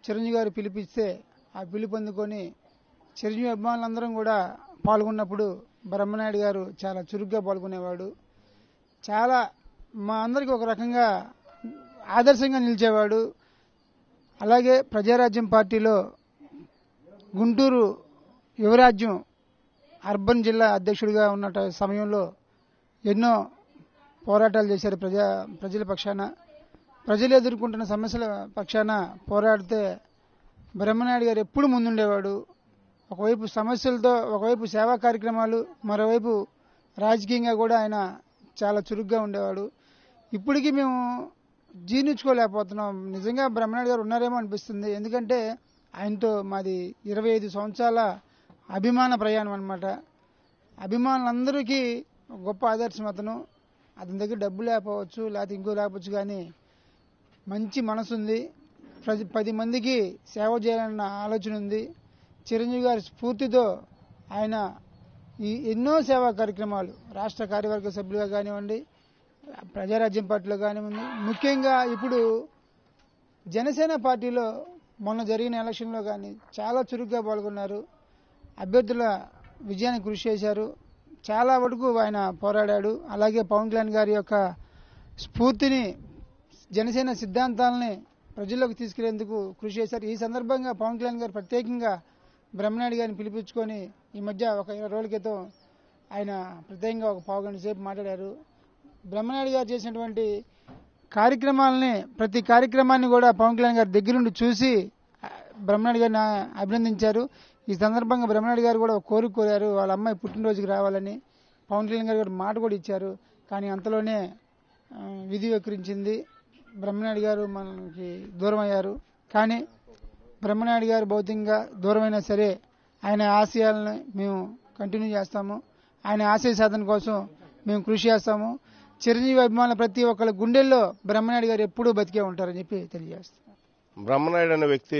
చిరంజీవి గారు పిలిపిస్తే ఆ పిలుపు అందుకొని చిరంజీవి అభిమానులందరం కూడా పాల్గొన్నప్పుడు బ్రహ్మనాయుడు గారు చాలా చురుగ్గా పాల్గొనేవాడు చాలా మా అందరికీ ఒక రకంగా ఆదర్శంగా నిలిచేవాడు అలాగే ప్రజారాజ్యం పార్టీలో గుంటూరు యువరాజ్యం అర్బన్ జిల్లా అధ్యక్షుడిగా ఉన్న ట- సమయంలో ఎన్నో పోరాటాలు చేశారు ప్రజా ప్రజల పక్షాన ప్రజలు ఎదుర్కొంటున్న సమస్యల పక్షాన పోరాడితే బ్రహ్మనాయుడు గారు ఎప్పుడు ముందుండేవాడు ఒకవైపు సమస్యలతో ఒకవైపు సేవా కార్యక్రమాలు మరోవైపు రాజకీయంగా కూడా ఆయన చాలా చురుగ్గా ఉండేవాడు ఇప్పటికీ మేము జీర్ణించుకోలేకపోతున్నాం నిజంగా బ్రహ్మనాయుడు గారు ఉన్నారేమో అనిపిస్తుంది ఎందుకంటే ఆయనతో మాది ఇరవై ఐదు సంవత్సరాల అభిమాన ప్రయాణం అనమాట అభిమానులందరికీ ఒక గొప్ప ఆదర్శం అతను అతని దగ్గర డబ్బు లేకపోవచ్చు లేకపోతే ఇంకో లేకపోవచ్చు కానీ మంచి మనసు ఉంది ప్రతి పది మందికి సేవ చేయాలన్న ఆలోచన ఉంది చిరంజీవి గారి స్ఫూర్తితో ఆయన ఈ ఎన్నో సేవా కార్యక్రమాలు రాష్ట్ర కార్యవర్గ సభ్యులుగా కానివ్వండి ప్రజారాజ్యం పార్టీలో కానివ్వండి ముఖ్యంగా ఇప్పుడు జనసేన పార్టీలో మొన్న జరిగిన ఎలక్షన్లో కానీ చాలా చురుగ్గా పాల్గొన్నారు అభ్యర్థుల విజయానికి కృషి చేశారు చాలా వరకు ఆయన పోరాడాడు అలాగే పవన్ కళ్యాణ్ గారి యొక్క స్ఫూర్తిని జనసేన సిద్ధాంతాలని ప్రజల్లోకి తీసుకెళ్లేందుకు కృషి చేశారు ఈ సందర్భంగా పవన్ కళ్యాణ్ గారు ప్రత్యేకంగా బ్రహ్మనాయుడు గారిని పిలిపించుకొని ఈ మధ్య ఒక ఇరవై రోజుల క్రితం ఆయన ప్రత్యేకంగా ఒక పావు గంట సేపు మాట్లాడారు బ్రహ్మనాయుడు గారు చేసినటువంటి కార్యక్రమాలని ప్రతి కార్యక్రమాన్ని కూడా పవన్ కళ్యాణ్ గారి దగ్గరుండి చూసి ఆ, బ్రహ్మనాయుడు గారిని ఆ- అభినందించారు ఈ సందర్భంగా బ్రహ్మనాయుడు గారు కూడా ఒక కోరిక కోరారు వాళ్ళ అమ్మాయి పుట్టినరోజుకి రావాలని పవన్ కళ్యాణ్ గారు కూడా మాట కూడా ఇచ్చారు కానీ అంతలోనే ఆ, విధి వక్రించింది బ్రహ్మనాయుడు గారు మనకి దూరం అయ్యారు కానీ బ్రహ్మనాయుడు గారు భౌతికంగా దూరమైనా సరే ఆయన ఆశయాలను మేము కంటిన్యూ చేస్తాము ఆయన ఆశయ సాధన కోసం మేము కృషి చేస్తాము చిరంజీవి అభిమానుల ప్రతి ఒక్కళ్ళ గుండెల్లో బ్రహ్మనాయుడు గారు ఎప్పుడూ బతికే ఉంటారని చెప్పి తెలియజేస్తాం బ్రహ్మనాయుడు అనే వ్యక్తి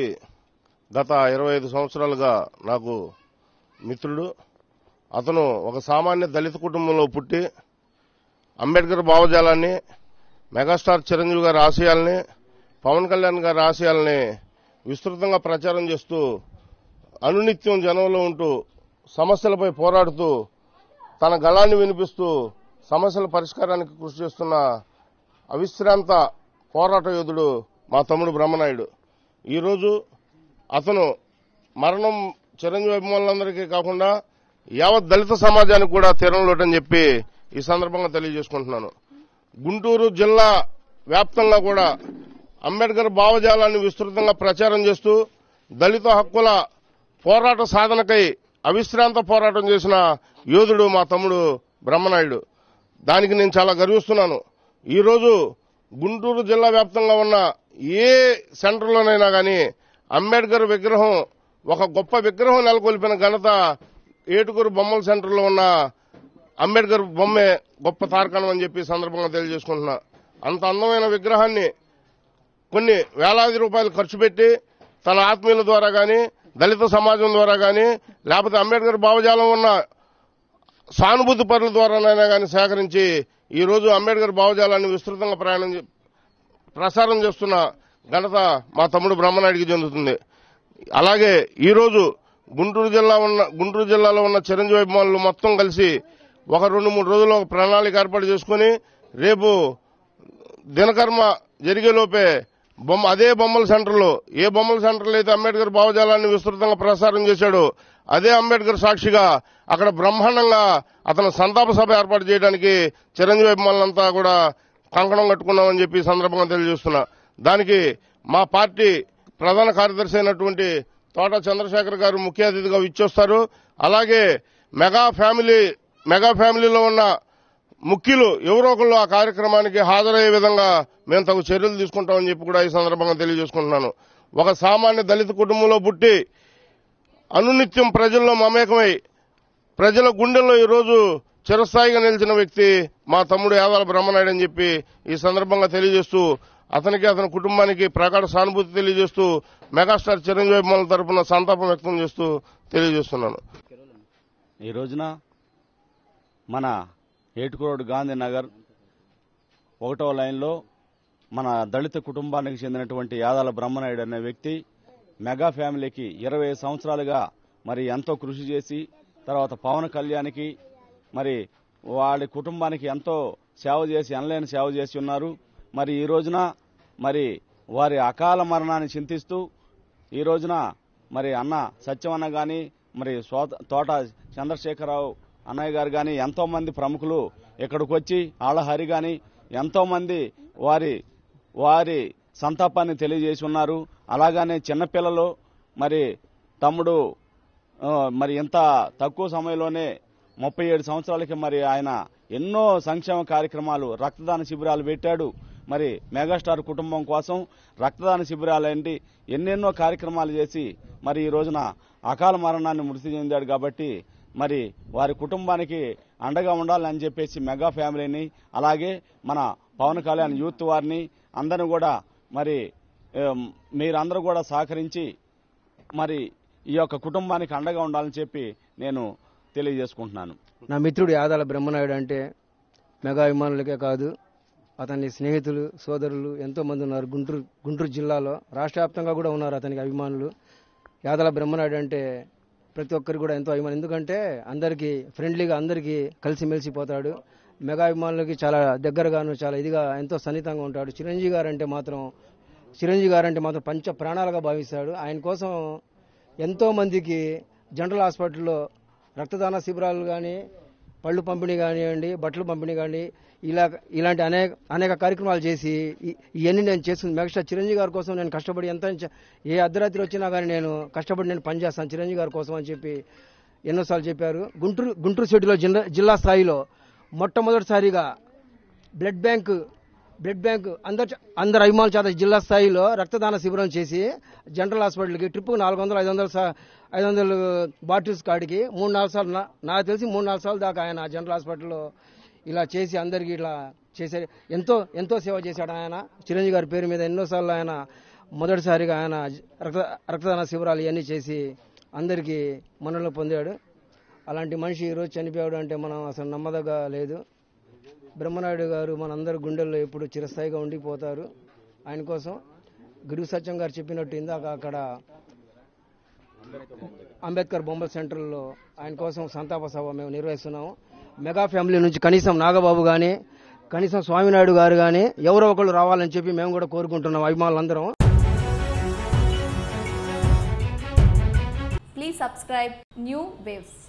గత ఇరవై ఐదు సంవత్సరాలుగా నాకు మిత్రుడు అతను ఒక సామాన్య దళిత కుటుంబంలో పుట్టి అంబేద్కర్ భావజాలాన్ని మెగాస్టార్ చిరంజీవి గారి ఆశయాల్ని పవన్ కళ్యాణ్ గారి ఆశయాల్ని విస్తృతంగా ప్రచారం చేస్తూ అనునిత్యం జనంలో ఉంటూ సమస్యలపై పోరాడుతూ తన గళాన్ని వినిపిస్తూ సమస్యల పరిష్కారానికి కృషి చేస్తున్న అవిశ్రాంత పోరాట యోధుడు మా తమ్ముడు బ్రహ్మనాయుడు ఈరోజు అతను మరణం చిరంజీవి అభిమానులందరికీ కాకుండా యావత్ దళిత సమాజానికి కూడా తీరంలోటని చెప్పి ఈ సందర్భంగా తెలియజేసుకుంటున్నాను గుంటూరు జిల్లా వ్యాప్తంగా కూడా అంబేద్కర్ భావజాలాన్ని విస్తృతంగా ప్రచారం చేస్తూ దళిత హక్కుల పోరాట సాధనకై అవిశ్రాంత పోరాటం చేసిన యోధుడు మా తమ్ముడు బ్రహ్మనాయుడు దానికి నేను చాలా గర్విస్తున్నాను ఈరోజు గుంటూరు జిల్లా వ్యాప్తంగా ఉన్న ఏ సెంటర్లోనైనా కానీ అంబేద్కర్ విగ్రహం ఒక గొప్ప విగ్రహం నెలకొల్పిన ఘనత ఏటుకూరు బొమ్మల సెంటర్లో ఉన్న అంబేద్కర్ బొమ్మే గొప్ప తార్కాణం అని చెప్పి ఈ సందర్భంగా తెలియజేసుకుంటున్నా అంత అందమైన విగ్రహాన్ని కొన్ని వేలాది రూపాయలు ఖర్చు పెట్టి తన ఆత్మీయుల ద్వారా కానీ దళిత సమాజం ద్వారా కానీ లేకపోతే అంబేద్కర్ భావజాలం ఉన్న సానుభూతి పరుల ద్వారానైనా కానీ సేకరించి ఈ రోజు అంబేద్కర్ భావజాలాన్ని విస్తృతంగా ప్రయాణం చే- ప్రసారం చేస్తున్న ఘనత మా తమ్ముడు బ్రహ్మనాయుడికి చెందుతుంది అలాగే ఈ రోజు గుంటూరు జిల్లా ఉన్న గుంటూరు జిల్లాలో ఉన్న చిరంజీవి అభిమానులు మొత్తం కలిసి ఒక రెండు మూడు రోజులు ఒక ప్రణాళిక ఏర్పాటు చేసుకుని రేపు దినకర్మ జరిగేలోపే బొమ్మ అదే బొమ్మల సెంటర్లో ఏ బొమ్మల సెంటర్లో అయితే అంబేద్కర్ భావజాలాన్ని విస్తృతంగా ప్రసారం చేశాడో అదే అంబేద్కర్ సాక్షిగా అక్కడ బ్రహ్మాండంగా అతను సంతాప సభ ఏర్పాటు చేయడానికి చిరంజీవి అభిమానులంతా కూడా కంకణం కట్టుకున్నామని చెప్పి ఈ సందర్భంగా తెలియజేస్తున్నా దానికి మా పార్టీ ప్రధాన కార్యదర్శి అయినటువంటి తోట చంద్రశేఖర్ గారు ముఖ్య అతిథిగా ఇచ్చొస్తారు అలాగే మెగా ఫ్యామిలీ మెగా ఫ్యామిలీలో ఉన్న ముఖ్యులు ఎవరో ఒకళ్ళు ఆ కార్యక్రమానికి హాజరయ్యే విధంగా మేము తగు చర్యలు తీసుకుంటామని చెప్పి కూడా ఈ సందర్భంగా తెలియజేసుకుంటున్నాను ఒక సామాన్య దళిత కుటుంబంలో పుట్టి అనునిత్యం ప్రజల్లో మమేకమై ప్రజల గుండెల్లో ఈరోజు చిరస్థాయిగా నిలిచిన వ్యక్తి మా తమ్ముడు యాదాల బ్రహ్మనాయుడు అని చెప్పి ఈ సందర్భంగా తెలియజేస్తూ అతనికి అతని కుటుంబానికి ప్రగాఢ సానుభూతి తెలియజేస్తూ మెగాస్టార్ చిరంజీవి అభిమానుల తరపున సంతాపం వ్యక్తం చేస్తూ తెలియజేస్తున్నాను ఈ రోజున మన ఏటుకోడు గాంధీనగర్ ఒకటో లైన్లో మన దళిత కుటుంబానికి చెందినటువంటి యాదాల బ్రహ్మనాయుడు అనే వ్యక్తి మెగా ఫ్యామిలీకి ఇరవై సంవత్సరాలుగా మరి ఎంతో కృషి చేసి తర్వాత పవన్ కళ్యాణ్కి మరి వాళ్ళ కుటుంబానికి ఎంతో సేవ చేసి ఎనలేని సేవ చేసి ఉన్నారు మరి ఈ రోజున మరి వారి అకాల మరణాన్ని చింతిస్తూ ఈ రోజున మరి అన్న సత్యమన్న గాని మరి సోత- తోట చంద్రశేఖరరావు అన్నయ్య గారు గాని ఎంతో మంది ప్రముఖులు ఇక్కడికి వచ్చి ఆళ్ళహరి గాని ఎంతో మంది వారి వారి సంతాపాన్ని తెలియజేసి ఉన్నారు అలాగనే చిన్నపిల్లలు మరి తమ్ముడు ఆ, మరి ఇంత తక్కువ సమయంలోనే ముప్పై ఏడు సంవత్సరాలకి మరి ఆయన ఎన్నో సంక్షేమ కార్యక్రమాలు రక్తదాన శిబిరాలు పెట్టాడు మరి మెగాస్టార్ కుటుంబం కోసం రక్తదాన శిబిరాలు ఏంటి ఎన్నెన్నో కార్యక్రమాలు చేసి మరి ఈ రోజున అకాల మరణాన్ని మృతి చెందాడు కాబట్టి మరి వారి కుటుంబానికి అండగా ఉండాలని చెప్పేసి మెగా ఫ్యామిలీని అలాగే మన పవన్ కళ్యాణ్ యూత్ వారిని అందరిని కూడా మరి ఏం, మీరందరూ కూడా సహకరించి మరి ఈ యొక్క కుటుంబానికి అండగా ఉండాలని చెప్పి నేను తెలియజేసుకుంటున్నాను నా మిత్రుడు యాదాల బ్రహ్మనాయుడు అంటే మెగా అభిమానులకే కాదు అతని స్నేహితులు సోదరులు ఎంతో మంది ఉన్నారు గుంటూరు గుంటూరు జిల్లాలో రాష్ట్ర వ్యాప్తంగా కూడా ఉన్నారు అతనికి అభిమానులు యాదాల బ్రహ్మనాయుడు అంటే ప్రతి ఒక్కరికి కూడా ఎంతో అభిమానం ఎందుకంటే అందరికీ ఫ్రెండ్లీగా అందరికీ కలిసిమెలిసి పోతాడు మెగా అభిమానులకి చాలా దగ్గరగాను చాలా ఇదిగా ఎంతో సన్నిహితంగా ఉంటాడు చిరంజీవి గారు అంటే మాత్రం చిరంజీవి గారు అంటే మాత్రం పంచ ప్రాణాలుగా భావిస్తాడు ఆయన కోసం ఎంతో మందికి జనరల్ హాస్పిటల్లో రక్తదాన శిబిరాలు కానీ పళ్ళు పంపిణీ కానివ్వండి బట్టలు పంపిణీ కానీ ఇలా ఇలాంటి అనేక అనేక కార్యక్రమాలు చేసి ఈ- ఇవన్నీ నేను చేస్తుంది మెగాస్టార్ చిరంజీవి గారి కోసం నేను కష్టపడి ఎంత చ- ఏ అర్ధరాత్రి వచ్చినా కానీ నేను కష్టపడి నేను పనిచేస్తాను చిరంజీవి గారి కోసం అని చెప్పి ఎన్నోసార్లు చెప్పారు గుంటూరు గుంటూరు సిటీలో జిల్లా జిల్లా స్థాయిలో మొట్టమొదటిసారిగా బ్లడ్ బ్యాంక్ బ్లడ్ బ్యాంక్ అందరు అందరు అభిమానుల చేత జిల్లా స్థాయిలో రక్తదాన శిబిరం చేసి జనరల్ హాస్పిటల్కి ట్రిప్కు నాలుగు వందలు ఐదు వందలు సా- ఐదు వందలు బాటిల్స్ కాడికి మూడు నాలుగు సార్లు నా- నాకు తెలిసి మూడు నాలుగు సార్లు దాకా ఆయన జనరల్ హాస్పిటల్లో ఇలా చేసి అందరికీ ఇట్లా చేసే ఎంతో ఎంతో సేవ చేశాడు ఆయన చిరంజీవి గారి పేరు మీద ఎన్నోసార్లు ఆయన మొదటిసారిగా ఆయన రక్త రక్తదాన శిబిరాలు ఇవన్నీ చేసి అందరికీ మనలో పొందాడు అలాంటి మనిషి ఈరోజు చనిపోయాడు అంటే మనం అసలు నమ్మదగ్గ లేదు బ్రహ్మనాయుడు గారు మనందరి గుండెల్లో ఎప్పుడు చిరస్థాయిగా ఉండిపోతారు ఆయన కోసం గురు సత్యం గారు చెప్పినట్టు ఇందాక అక్కడ అంబేద్కర్ బొమ్మల సెంటర్లో ఆయన కోసం సంతాప సభ మేము నిర్వహిస్తున్నాము మెగా ఫ్యామిలీ నుంచి కనీసం నాగబాబు కానీ కనీసం స్వామినాయుడు గారు కానీ ఎవరో ఒకళ్ళు రావాలని చెప్పి మేము కూడా కోరుకుంటున్నాం అభిమానులందరం Please subscribe New Waves.